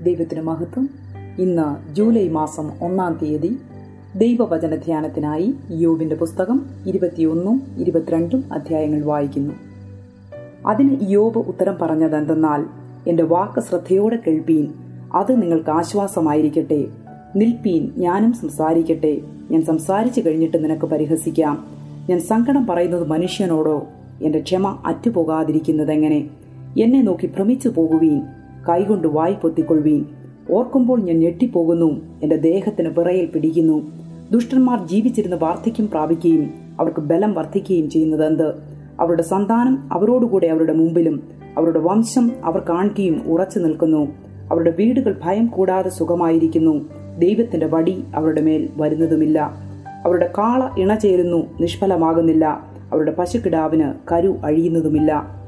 ദൈവത്തിന് മഹത്വം ഇന്ന് ജൂലൈ മാസം ഒന്നാം തീയതി ദൈവവചന ധ്യാനത്തിനായി യോബിന്റെ പുസ്തകം ഇരുപത്തിയൊന്നും ഇരുപത്തിരണ്ടും അധ്യായങ്ങൾ വായിക്കുന്നു അതിന് യോബ് ഉത്തരം പറഞ്ഞതെന്തെന്നാൽ എന്റെ വാക്ക് ശ്രദ്ധയോടെ കേൾപ്പീൻ അത് നിങ്ങൾക്ക് ആശ്വാസമായിരിക്കട്ടെ നിൽപ്പീൻ ഞാനും സംസാരിക്കട്ടെ ഞാൻ സംസാരിച്ചു കഴിഞ്ഞിട്ട് നിനക്ക് പരിഹസിക്കാം ഞാൻ സങ്കടം പറയുന്നത് മനുഷ്യനോടോ എന്റെ ക്ഷമ അറ്റുപോകാതിരിക്കുന്നതെങ്ങനെ എന്നെ നോക്കി ഭ്രമിച്ചു പോകുവീൻ കൈകൊണ്ട് വായി പൊത്തിക്കൊള്ളുവീൻ ഓർക്കുമ്പോൾ ഞാൻ ഞെട്ടിപ്പോകുന്നു എന്റെ ദേഹത്തിന് വിറയിൽ പിടിക്കുന്നു ദുഷ്ടന്മാർ ജീവിച്ചിരുന്ന് വാർദ്ധക്യം പ്രാപിക്കുകയും അവർക്ക് ബലം വർദ്ധിക്കുകയും ചെയ്യുന്നതെന്ത് അവരുടെ സന്താനം അവരോടുകൂടെ അവരുടെ മുമ്പിലും അവരുടെ വംശം അവർ കാണുകയും ഉറച്ചു നിൽക്കുന്നു അവരുടെ വീടുകൾ ഭയം കൂടാതെ സുഖമായിരിക്കുന്നു ദൈവത്തിന്റെ വടി അവരുടെ മേൽ വരുന്നതുമില്ല അവരുടെ കാള ഇണചേരുന്നു നിഷ്ഫലമാകുന്നില്ല അവരുടെ പശുക്കിടാവിന് കരു അഴിയുന്നതുമില്ല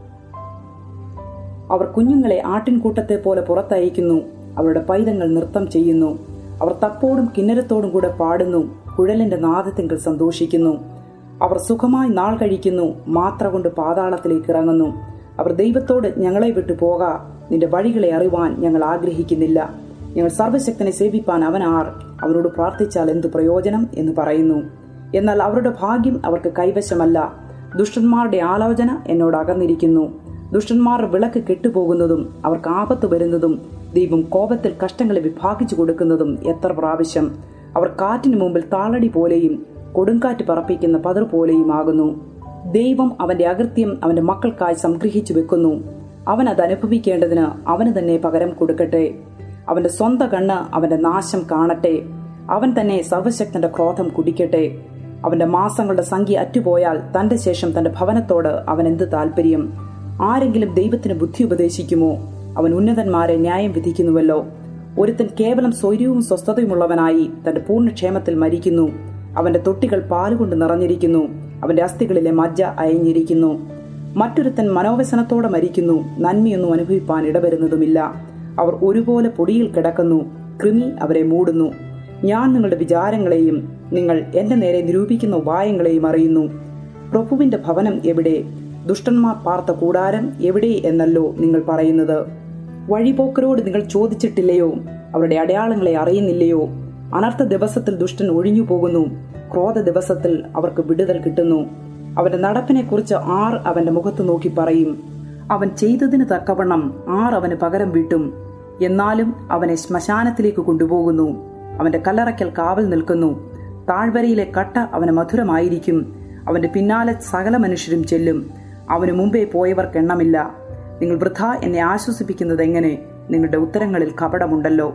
അവർ കുഞ്ഞുങ്ങളെ ആട്ടിൻകൂട്ടത്തെ പോലെ പുറത്തയക്കുന്നു അവരുടെ പൈതങ്ങൾ നൃത്തം ചെയ്യുന്നു അവർ തപ്പോടും കിന്നരത്തോടും കൂടെ പാടുന്നു കുഴലിന്റെ നാദത്തിങ്കൽ സന്തോഷിക്കുന്നു അവർ സുഖമായി നാൾ കഴിക്കുന്നു മാത്ര കൊണ്ട് പാതാളത്തിലേക്ക് ഇറങ്ങുന്നു അവർ ദൈവത്തോട് ഞങ്ങളെ വിട്ടു പോക നിന്റെ വഴികളെ അറിവാൻ ഞങ്ങൾ ആഗ്രഹിക്കുന്നില്ല ഞങ്ങൾ സർവശക്തനെ സേവിപ്പാൻ അവൻ ആർ അവരോട് പ്രാർത്ഥിച്ചാൽ എന്തു പ്രയോജനം എന്ന് പറയുന്നു എന്നാൽ അവരുടെ ഭാഗ്യം അവർക്ക് കൈവശമല്ല ദുഷ്ടന്മാരുടെ ആലോചന എന്നോട് അകന്നിരിക്കുന്നു ദുഷ്ടന്മാരുടെ വിളക്ക് കെട്ടുപോകുന്നതും അവർക്ക് ആപത്ത് വരുന്നതും ദൈവം കോപത്തിൽ കഷ്ടങ്ങളെ വിഭാഗിച്ചു കൊടുക്കുന്നതും എത്ര പ്രാവശ്യം അവർ കാറ്റിനു മുമ്പിൽ താളടി പോലെയും കൊടുങ്കാറ്റ് പറപ്പിക്കുന്ന പതിർ പോലെയും ആകുന്നു ദൈവം അവന്റെ അകൃത്യം അവന്റെ മക്കൾക്കായി സംഗ്രഹിച്ചു വെക്കുന്നു അവൻ അത് അനുഭവിക്കേണ്ടതിന് അവന് തന്നെ പകരം കൊടുക്കട്ടെ അവന്റെ സ്വന്ത കണ്ണ് അവന്റെ നാശം കാണട്ടെ അവൻ തന്നെ സർവശക്തന്റെ ക്രോധം കുടിക്കട്ടെ അവന്റെ മാസങ്ങളുടെ സംഖ്യ അറ്റുപോയാൽ തന്റെ ശേഷം തന്റെ ഭവനത്തോട് അവൻ എന്ത് താല്പര്യം ആരെങ്കിലും ദൈവത്തിന് ബുദ്ധി ഉപദേശിക്കുമോ അവൻ ഉന്നതന്മാരെ ന്യായം വിധിക്കുന്നുവല്ലോ ഒരുത്തൻ കേവലം സ്വൈര്യവും സ്വസ്ഥതയുമുള്ളവനായി തന്റെ പൂർണ്ണക്ഷേമത്തിൽ മരിക്കുന്നു അവന്റെ തൊട്ടികൾ പാലുകൊണ്ട് നിറഞ്ഞിരിക്കുന്നു അവന്റെ അസ്ഥികളിലെ മജ്ജ അയഞ്ഞിരിക്കുന്നു മറ്റൊരുത്തൻ മനോവ്യസനത്തോടെ മരിക്കുന്നു നന്മയൊന്നും അനുഭവിപ്പാൻ ഇടവരുന്നതുമില്ല അവർ ഒരുപോലെ പൊടിയിൽ കിടക്കുന്നു കൃമി അവരെ മൂടുന്നു ഞാൻ നിങ്ങളുടെ വിചാരങ്ങളെയും നിങ്ങൾ എന്റെ നേരെ നിരൂപിക്കുന്ന ഉപായങ്ങളെയും അറിയുന്നു പ്രഭുവിന്റെ ഭവനം എവിടെ ദുഷ്ടന്മാർ പാർത്ത കൂടാരം എവിടെ എന്നല്ലോ നിങ്ങൾ പറയുന്നത് വഴിപോക്കരോട് നിങ്ങൾ ചോദിച്ചിട്ടില്ലയോ അവരുടെ അടയാളങ്ങളെ അറിയുന്നില്ലയോ അനർത്ഥ ദിവസത്തിൽ ദുഷ്ടൻ ഒഴിഞ്ഞു പോകുന്നു ക്രോധ ദിവസത്തിൽ അവർക്ക് വിടുതൽ കിട്ടുന്നു അവന്റെ നടപ്പിനെ കുറിച്ച് ആർ അവന്റെ മുഖത്ത് നോക്കി പറയും അവൻ ചെയ്തതിന് തക്കവണ്ണം ആർ അവന് പകരം വീട്ടും എന്നാലും അവനെ ശ്മശാനത്തിലേക്ക് കൊണ്ടുപോകുന്നു അവന്റെ കല്ലറയ്ക്കൽ കാവൽ നിൽക്കുന്നു താഴ്വരയിലെ കട്ട അവന് മധുരമായിരിക്കും അവന്റെ പിന്നാലെ സകല മനുഷ്യരും ചെല്ലും അവന് മുമ്പേ പോയവർക്ക് എണ്ണമില്ല നിങ്ങൾ വൃഥ എന്നെ ആശ്വസിപ്പിക്കുന്നത് എങ്ങനെ നിങ്ങളുടെ ഉത്തരങ്ങളിൽ കപടമുണ്ടല്ലോ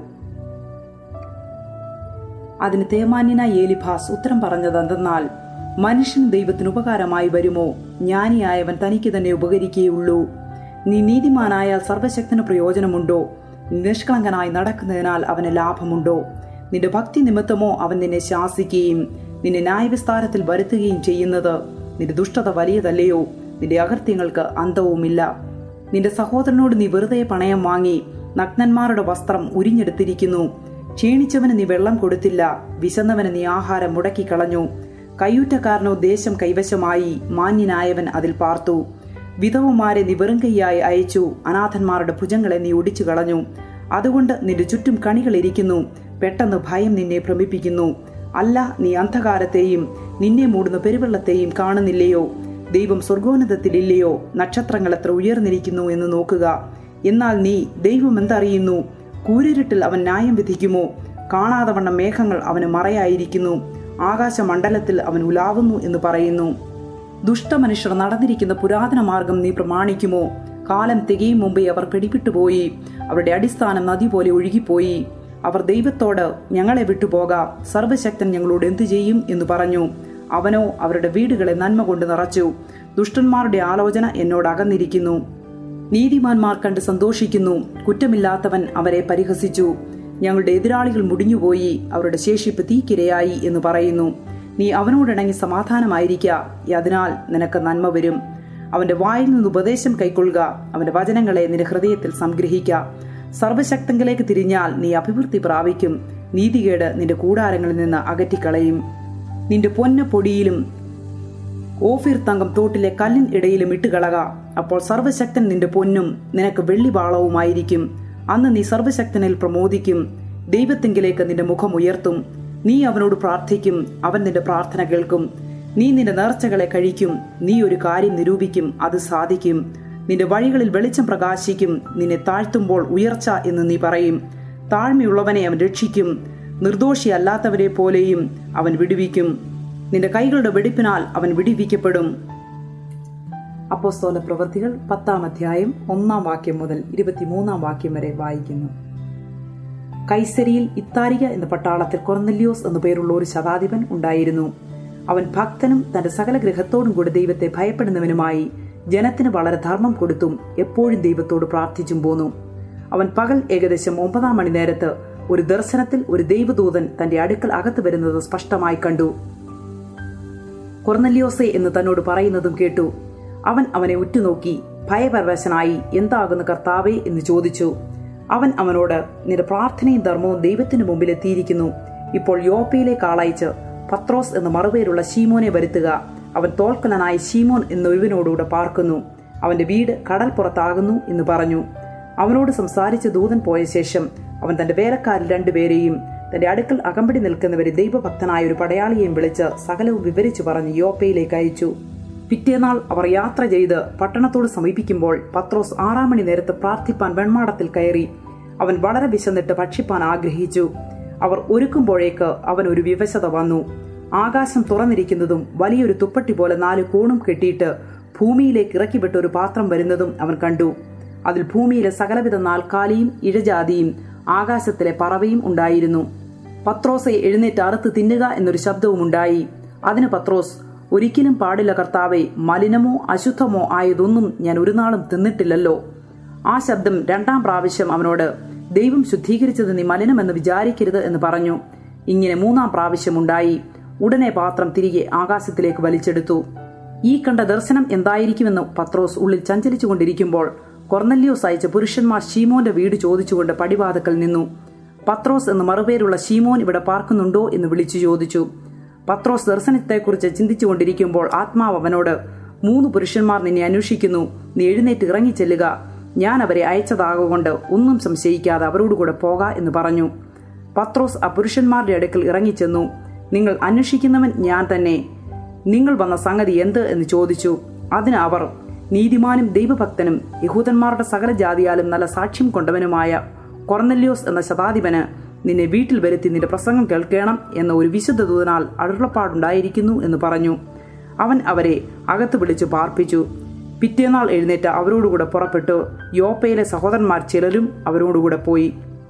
അതിന് തേമാന്യനായ ഏലിഭാസ് ഉത്തരം പറഞ്ഞതെന്തെന്നാൽ മനുഷ്യൻ ദൈവത്തിന് ഉപകാരമായി വരുമോ ജ്ഞാനിയായവൻ തനിക്ക് തന്നെ ഉപകരിക്കുകയുള്ളൂ നീ നീതിമാനായാൽ സർവശക്തന് പ്രയോജനമുണ്ടോ നിഷ്കളങ്കനായി നടക്കുന്നതിനാൽ അവന് ലാഭമുണ്ടോ നിന്റെ ഭക്തി നിമിത്തമോ അവൻ നിന്നെ ശാസിക്കുകയും നിന്നെ ന്യായവിസ്താരത്തിൽ വരുത്തുകയും ചെയ്യുന്നത് നിന്റെ ദുഷ്ടത വലിയതല്ലയോ നിന്റെ അകൃത്യങ്ങൾക്ക് അന്തവുമില്ല നിന്റെ സഹോദരനോട് നീ വെറുതെ പണയം വാങ്ങി നഗ്നന്മാരുടെ വസ്ത്രം ഉരിഞ്ഞെടുത്തിരിക്കുന്നു ക്ഷീണിച്ചവന് നീ വെള്ളം കൊടുത്തില്ല വിശന്നവന് നീ ആഹാരം മുടക്കിക്കളഞ്ഞു കയ്യൂറ്റക്കാരനോ ദേശം കൈവശമായി മാന്യനായവൻ അതിൽ പാർത്തു വിധവമാരെ നീ വെറുങ്കയ്യായി അയച്ചു അനാഥന്മാരുടെ ഭുജങ്ങളെ നീ ഒടിച്ചു കളഞ്ഞു അതുകൊണ്ട് നിന്റെ ചുറ്റും കണികളിരിക്കുന്നു പെട്ടെന്ന് ഭയം നിന്നെ ഭ്രമിപ്പിക്കുന്നു അല്ല നീ അന്ധകാരത്തെയും നിന്നെ മൂടുന്ന പെരുവെള്ളത്തെയും കാണുന്നില്ലയോ ദൈവം സ്വർഗോന്നതത്തിലില്ലയോ നക്ഷത്രങ്ങൾ എത്ര ഉയർന്നിരിക്കുന്നു എന്ന് നോക്കുക എന്നാൽ നീ ദൈവം എന്തറിയുന്നു കൂരിരുട്ടിൽ അവൻ ന്യായം വിധിക്കുമോ കാണാതെ വണ്ണം മേഘങ്ങൾ അവന് മറയായിരിക്കുന്നു ആകാശമണ്ഡലത്തിൽ അവൻ ഉലാവുന്നു എന്ന് പറയുന്നു ദുഷ്ടമനുഷ്യർ നടന്നിരിക്കുന്ന പുരാതന മാർഗം നീ പ്രമാണിക്കുമോ കാലം തികയും മുമ്പേ അവർ പിടിവിട്ടുപോയി അവരുടെ അടിസ്ഥാനം നദി പോലെ ഒഴുകിപ്പോയി അവർ ദൈവത്തോട് ഞങ്ങളെ വിട്ടുപോകാം സർവശക്തൻ ഞങ്ങളോട് എന്തു ചെയ്യും എന്ന് പറഞ്ഞു അവനോ അവരുടെ വീടുകളെ നന്മ കൊണ്ട് നിറച്ചു ദുഷ്ടന്മാരുടെ ആലോചന എന്നോട് അകന്നിരിക്കുന്നു നീതിമാന്മാർ കണ്ട് സന്തോഷിക്കുന്നു കുറ്റമില്ലാത്തവൻ അവരെ പരിഹസിച്ചു ഞങ്ങളുടെ എതിരാളികൾ മുടിഞ്ഞുപോയി അവരുടെ ശേഷിപ്പ് തീക്കിരയായി എന്ന് പറയുന്നു നീ അവനോടിണങ്ങി സമാധാനമായിരിക്ക അതിനാൽ നിനക്ക് നന്മ വരും അവന്റെ വായിൽ നിന്ന് ഉപദേശം കൈക്കൊള്ളുക അവന്റെ വചനങ്ങളെ നിന്റെ ഹൃദയത്തിൽ സംഗ്രഹിക്ക സർവശക്തങ്കിലേക്ക് തിരിഞ്ഞാൽ നീ അഭിവൃദ്ധി പ്രാപിക്കും നീതികേട് നിന്റെ കൂടാരങ്ങളിൽ നിന്ന് അകറ്റിക്കളയും നിന്റെ പൊന്ന പൊടിയിലും ഓഫീർ തങ്കം തോട്ടിലെ കല്ലിൻ ഇടയിലും ഇട്ടുകളക അപ്പോൾ സർവശക്തൻ നിന്റെ പൊന്നും നിനക്ക് വെള്ളിവാളവുമായിരിക്കും അന്ന് നീ സർവശക്തനിൽ പ്രമോദിക്കും ദൈവത്തിങ്കിലേക്ക് നിന്റെ മുഖം ഉയർത്തും നീ അവനോട് പ്രാർത്ഥിക്കും അവൻ നിന്റെ പ്രാർത്ഥന കേൾക്കും നീ നിന്റെ നേർച്ചകളെ കഴിക്കും നീ ഒരു കാര്യം നിരൂപിക്കും അത് സാധിക്കും നിന്റെ വഴികളിൽ വെളിച്ചം പ്രകാശിക്കും നിന്നെ താഴ്ത്തുമ്പോൾ ഉയർച്ച എന്ന് നീ പറയും താഴ്മയുള്ളവനെ അവൻ രക്ഷിക്കും നിർദോഷിയല്ലാത്തവരെ പോലെയും അവൻ വിടുവിക്കും നിന്റെ കൈകളുടെ വെടിപ്പിനാൽ അവൻ വിടുവിക്കപ്പെടും അപ്പോസ്തോല പ്രവൃത്തികൾ പത്താം അധ്യായം ഒന്നാം വാക്യം മുതൽ ഇരുപത്തിമൂന്നാം വാക്യം വരെ വായിക്കുന്നു കൈസരിയിൽ ഇത്താരിക എന്ന പട്ടാളത്തിൽ കൊർന്നല്യോസ് എന്നു പേരുള്ള ഒരു ശതാധിപൻ ഉണ്ടായിരുന്നു അവൻ ഭക്തനും തന്റെ സകല ഗൃഹത്തോടും കൂടി ദൈവത്തെ ഭയപ്പെടുന്നവനുമായി ജനത്തിന് വളരെ ധർമ്മം കൊടുത്തും എപ്പോഴും ദൈവത്തോട് പ്രാർത്ഥിച്ചും പോന്നു അവൻ പകൽ ഏകദേശം ഒമ്പതാം മണി നേരത്ത് ഒരു ദർശനത്തിൽ ഒരു ദൈവദൂതൻ തന്റെ അടുക്കൽ അകത്ത് വരുന്നത് സ്പഷ്ടമായി കണ്ടു കൊർന്നല്യോസെ എന്ന് തന്നോട് പറയുന്നതും കേട്ടു അവൻ അവനെ ഉറ്റുനോക്കി ഭയപരവശനായി എന്താകുന്നു കർത്താവേ എന്ന് ചോദിച്ചു അവൻ അവനോട് നിന്റെ പ്രാർത്ഥനയും ധർമ്മവും ദൈവത്തിന് മുമ്പിൽ എത്തിയിരിക്കുന്നു ഇപ്പോൾ യോപ്പയിലേക്ക് ആളയച്ച് പത്രോസ് എന്ന് മറുപേരുള്ള ഷീമോനെ വരുത്തുക അവൻ തോൽക്കലനായ ഷീമോൻ എന്നൊരുവനോടുകൂടെ പാർക്കുന്നു അവന്റെ വീട് കടൽപ്പുറത്താകുന്നു എന്ന് പറഞ്ഞു അവനോട് സംസാരിച്ച ദൂതൻ പോയ ശേഷം അവൻ തന്റെ വേലക്കാരിൽ രണ്ടുപേരെയും തന്റെ അടുക്കൽ അകമ്പടി നിൽക്കുന്നവരെ ദൈവഭക്തനായ ഒരു പടയാളിയെയും വിളിച്ച് സകലവും വിവരിച്ചു പറഞ്ഞ് യോപ്പയിലേക്ക് അയച്ചു പിറ്റേനാൾ അവർ യാത്ര ചെയ്ത് പട്ടണത്തോട് സമീപിക്കുമ്പോൾ പത്രോസ് ആറാം മണി നേരത്ത് പ്രാർത്ഥിപ്പാൻ വെൺമാടത്തിൽ കയറി അവൻ വളരെ വിശന്നിട്ട് ഭക്ഷിപ്പാൻ ആഗ്രഹിച്ചു അവർ ഒരുക്കുമ്പോഴേക്ക് അവൻ ഒരു വിവശത വന്നു ആകാശം തുറന്നിരിക്കുന്നതും വലിയൊരു തുപ്പട്ടി പോലെ നാല് കോണും കെട്ടിയിട്ട് ഭൂമിയിലേക്ക് ഇറക്കിവിട്ട ഒരു പാത്രം വരുന്നതും അവൻ കണ്ടു അതിൽ ഭൂമിയിലെ സകലവിധ നാൽക്കാലിയും ഇഴജാതിയും ആകാശത്തിലെ പറവയും ഉണ്ടായിരുന്നു പത്രോസെ എഴുന്നേറ്റ് അറുത്ത് തിന്നുക എന്നൊരു ശബ്ദവും ഉണ്ടായി അതിന് പത്രോസ് ഒരിക്കലും പാടില്ല കർത്താവെ മലിനമോ അശുദ്ധമോ ആയതൊന്നും ഞാൻ ഒരു നാളും തിന്നിട്ടില്ലല്ലോ ആ ശബ്ദം രണ്ടാം പ്രാവശ്യം അവനോട് ദൈവം ശുദ്ധീകരിച്ചത് നീ മലിനമെന്ന് വിചാരിക്കരുത് എന്ന് പറഞ്ഞു ഇങ്ങനെ മൂന്നാം പ്രാവശ്യം ഉണ്ടായി ഉടനെ പാത്രം തിരികെ ആകാശത്തിലേക്ക് വലിച്ചെടുത്തു ഈ കണ്ട ദർശനം എന്തായിരിക്കുമെന്ന് പത്രോസ് ഉള്ളിൽ ചഞ്ചലിച്ചുകൊണ്ടിരിക്കുമ്പോൾ കൊർന്നല്യോസ് അയച്ച പുരുഷന്മാർ ഷീമോന്റെ വീട് ചോദിച്ചുകൊണ്ട് പടിവാതക്കൽ നിന്നു പത്രോസ് എന്ന് മറുപേരുള്ള ഷീമോൻ ഇവിടെ പാർക്കുന്നുണ്ടോ എന്ന് വിളിച്ചു ചോദിച്ചു പത്രോസ് ദർശനത്തെക്കുറിച്ച് ചിന്തിച്ചുകൊണ്ടിരിക്കുമ്പോൾ ആത്മാവ് അവനോട് മൂന്ന് പുരുഷന്മാർ നിന്നെ അന്വേഷിക്കുന്നു നീ എഴുന്നേറ്റ് ഇറങ്ങിച്ചെല്ലുക ഞാൻ അവരെ അയച്ചതാകൊണ്ട് ഒന്നും സംശയിക്കാതെ അവരോടുകൂടെ പോക എന്ന് പറഞ്ഞു പത്രോസ് ആ പുരുഷന്മാരുടെ അടുക്കൽ ഇറങ്ങിച്ചെന്നു നിങ്ങൾ അന്വേഷിക്കുന്നവൻ ഞാൻ തന്നെ നിങ്ങൾ വന്ന സംഗതി എന്ത് എന്ന് ചോദിച്ചു അതിന് അവർ നീതിമാനും ദൈവഭക്തനും യഹൂദന്മാരുടെ സകല ജാതിയാലും നല്ല സാക്ഷ്യം കൊണ്ടവനുമായ കൊർന്നല്യോസ് എന്ന ശതാധിപന് നിന്നെ വീട്ടിൽ വരുത്തി നിന്റെ പ്രസംഗം കേൾക്കണം എന്ന ഒരു വിശുദ്ധ ദൂതനാൽ അരുളപ്പാടുണ്ടായിരിക്കുന്നു എന്ന് പറഞ്ഞു അവൻ അവരെ അകത്ത് വിളിച്ചു പാർപ്പിച്ചു പിറ്റേനാൾ എഴുന്നേറ്റ് അവരോടുകൂടെ പുറപ്പെട്ടു യോപ്പയിലെ സഹോദരന്മാർ ചിലരും അവരോടുകൂടെ പോയി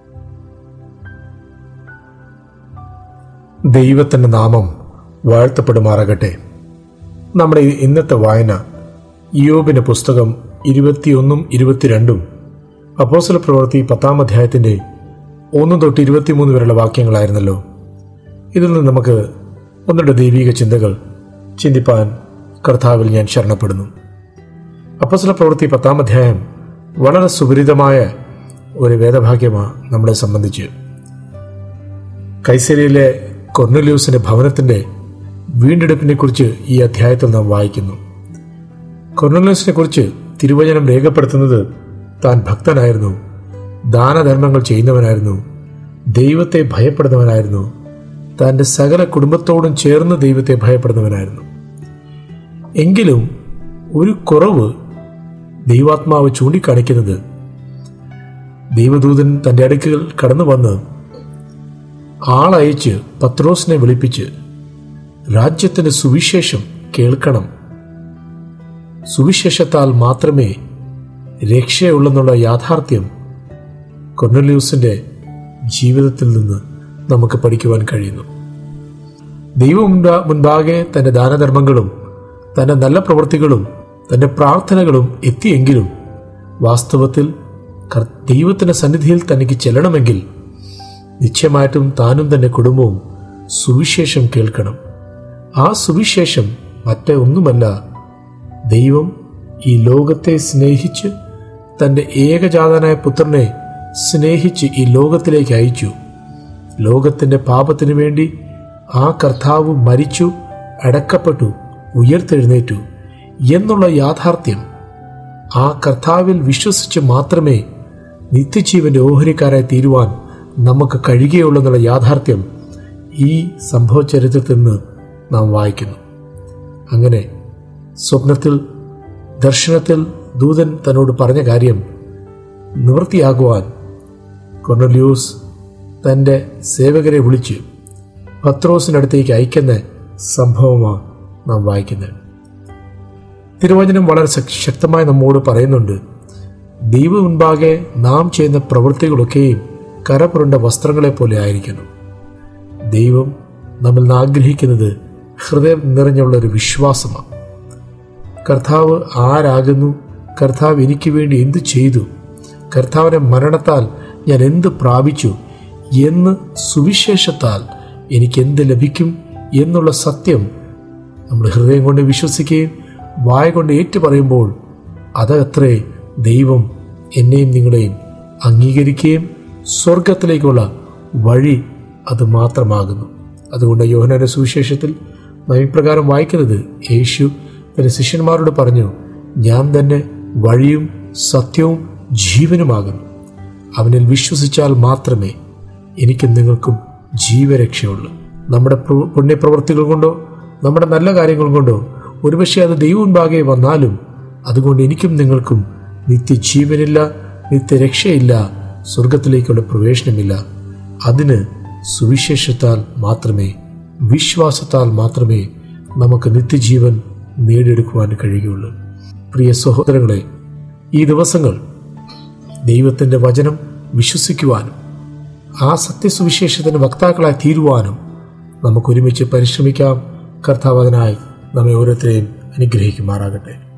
ദൈവത്തിന്റെ നാമം വാഴ്ത്തപ്പെടുമാറാകട്ടെ നമ്മുടെ ഈ ഇന്നത്തെ വായന ഇയോബിന്റെ പുസ്തകം ഇരുപത്തിയൊന്നും ഇരുപത്തിരണ്ടും അപ്പോസല പ്രവൃത്തി പത്താം അധ്യായത്തിന്റെ ഒന്ന് തൊട്ട് ഇരുപത്തിമൂന്ന് വരെയുള്ള വാക്യങ്ങളായിരുന്നല്ലോ ഇതിൽ നിന്ന് നമുക്ക് ഒന്നുടെ ദൈവിക ചിന്തകൾ ചിന്തിപ്പാൻ കർത്താവിൽ ഞാൻ ശരണപ്പെടുന്നു അപ്പോസല പ്രവൃത്തി പത്താം അധ്യായം വളരെ സുപരിതമായ ഒരു വേദഭാഗ്യമാണ് നമ്മളെ സംബന്ധിച്ച് കൈസരിയിലെ കൊർണലൂസിന്റെ ഭവനത്തിന്റെ വീണ്ടെടുപ്പിനെ കുറിച്ച് ഈ അധ്യായത്തിൽ നാം വായിക്കുന്നു കൊർണലൂസിനെ കുറിച്ച് തിരുവചനം രേഖപ്പെടുത്തുന്നത് താൻ ഭക്തനായിരുന്നു ദാനധർമ്മങ്ങൾ ചെയ്യുന്നവനായിരുന്നു ദൈവത്തെ ഭയപ്പെടുന്നവനായിരുന്നു തൻ്റെ സകല കുടുംബത്തോടും ചേർന്ന് ദൈവത്തെ ഭയപ്പെടുന്നവനായിരുന്നു എങ്കിലും ഒരു കുറവ് ദൈവാത്മാവ് ചൂണ്ടിക്കാണിക്കുന്നത് ദൈവദൂതൻ തൻ്റെ അടുക്കൽ കടന്നു വന്ന് ആളയച്ച് പത്രോസിനെ വിളിപ്പിച്ച് രാജ്യത്തിന്റെ സുവിശേഷം കേൾക്കണം സുവിശേഷത്താൽ മാത്രമേ രക്ഷയുള്ളെന്നുള്ള യാഥാർത്ഥ്യം കൊർണല്യൂസിന്റെ ജീവിതത്തിൽ നിന്ന് നമുക്ക് പഠിക്കുവാൻ കഴിയുന്നു ദൈവം മുൻപാ- മുൻപാകെ തന്റെ ദാനധർമ്മങ്ങളും തന്റെ നല്ല പ്രവൃത്തികളും തന്റെ പ്രാർത്ഥനകളും എത്തിയെങ്കിലും വാസ്തവത്തിൽ കർ- ദൈവത്തിന്റെ സന്നിധിയിൽ തനിക്ക് ചെല്ലണമെങ്കിൽ നിശ്ചയമായിട്ടും താനും തന്റെ കുടുംബവും സുവിശേഷം കേൾക്കണം ആ സുവിശേഷം മറ്റേ ഒന്നുമല്ല ദൈവം ഈ ലോകത്തെ സ്നേഹിച്ച് തന്റെ ഏകജാതനായ പുത്രനെ സ്നേഹിച്ച് ഈ ലോകത്തിലേക്ക് അയച്ചു ലോകത്തിന്റെ പാപത്തിനു വേണ്ടി ആ കർത്താവ് മരിച്ചു അടക്കപ്പെട്ടു ഉയർത്തെഴുന്നേറ്റു എന്നുള്ള യാഥാർത്ഥ്യം ആ കർത്താവിൽ വിശ്വസിച്ച് മാത്രമേ നിത്യജീവന്റെ ഓഹരിക്കാരായി തീരുവാൻ നമുക്ക് കഴിയുകയുള്ളെന്നുള്ള യാഥാർത്ഥ്യം ഈ സംഭവ ചരിത്രത്തിൽ നിന്ന് നാം വായിക്കുന്നു അങ്ങനെ സ്വപ്നത്തിൽ ദർശനത്തിൽ ദൂതൻ തന്നോട് പറഞ്ഞ കാര്യം നിവൃത്തിയാകുവാൻ കൊർണലിയൂസ് തൻ്റെ സേവകരെ വിളിച്ച് പത്രോസിനടുത്തേക്ക് അയക്കുന്ന സംഭവമാണ് നാം വായിക്കുന്നത് തിരുവചനം വളരെ ശക്- ശക്തമായി നമ്മോട് പറയുന്നുണ്ട് ദൈവ മുൻപാകെ നാം ചെയ്യുന്ന പ്രവൃത്തികളൊക്കെയും കരപുരണ്ട വസ്ത്രങ്ങളെ പോലെ ആയിരിക്കണം ദൈവം നമ്മിൽ നിന്ന് ആഗ്രഹിക്കുന്നത് ഹൃദയം നിറഞ്ഞുള്ള ഒരു വിശ്വാസമാണ് കർത്താവ് ആരാകുന്നു കർത്താവ് എനിക്ക് വേണ്ടി എന്ത് ചെയ്തു കർത്താവിന്റെ മരണത്താൽ ഞാൻ എന്ത് പ്രാപിച്ചു എന്ന് സുവിശേഷത്താൽ എനിക്ക് എന്ത് ലഭിക്കും എന്നുള്ള സത്യം നമ്മൾ ഹൃദയം കൊണ്ട് വിശ്വസിക്കുകയും വായ കൊണ്ട് ഏറ്റുപറയുമ്പോൾ അതത്രേ ദൈവം എന്നെയും നിങ്ങളെയും അംഗീകരിക്കുകയും സ്വർഗത്തിലേക്കുള്ള വഴി അത് മാത്രമാകുന്നു അതുകൊണ്ട് യോഹനാന്റെ സുവിശേഷത്തിൽ നാം ഇപ്രകാരം വായിക്കുന്നത് യേശു തന്റെ ശിഷ്യന്മാരോട് പറഞ്ഞു ഞാൻ തന്നെ വഴിയും സത്യവും ജീവനുമാകുന്നു അവനിൽ വിശ്വസിച്ചാൽ മാത്രമേ എനിക്കും നിങ്ങൾക്കും ജീവരക്ഷയുള്ളൂ നമ്മുടെ പ്ര- പുണ്യപ്രവൃത്തികൾ കൊണ്ടോ നമ്മുടെ നല്ല കാര്യങ്ങൾ കൊണ്ടോ ഒരുപക്ഷെ അത് ദൈവം മുൻപാകെ വന്നാലും അതുകൊണ്ട് എനിക്കും നിങ്ങൾക്കും നിത്യജീവനില്ല നിത്യരക്ഷയില്ല സ്വർഗത്തിലേക്കുള്ള പ്രവേശനമില്ല അതിന് സുവിശേഷത്താൽ മാത്രമേ വിശ്വാസത്താൽ മാത്രമേ നമുക്ക് നിത്യജീവൻ നേടിയെടുക്കുവാൻ കഴിയുകയുള്ളൂ പ്രിയ സഹോദരങ്ങളെ ഈ ദിവസങ്ങൾ ദൈവത്തിൻ്റെ വചനം വിശ്വസിക്കുവാനും ആ സത്യസുവിശേഷത്തിന് വക്താക്കളായി തീരുവാനും നമുക്ക് ഒരുമിച്ച് പരിശ്രമിക്കാം കർത്താവ് അതിനായി നമ്മെ ഓരോരുത്തരെയും അനുഗ്രഹിക്കുമാറാകട്ടെ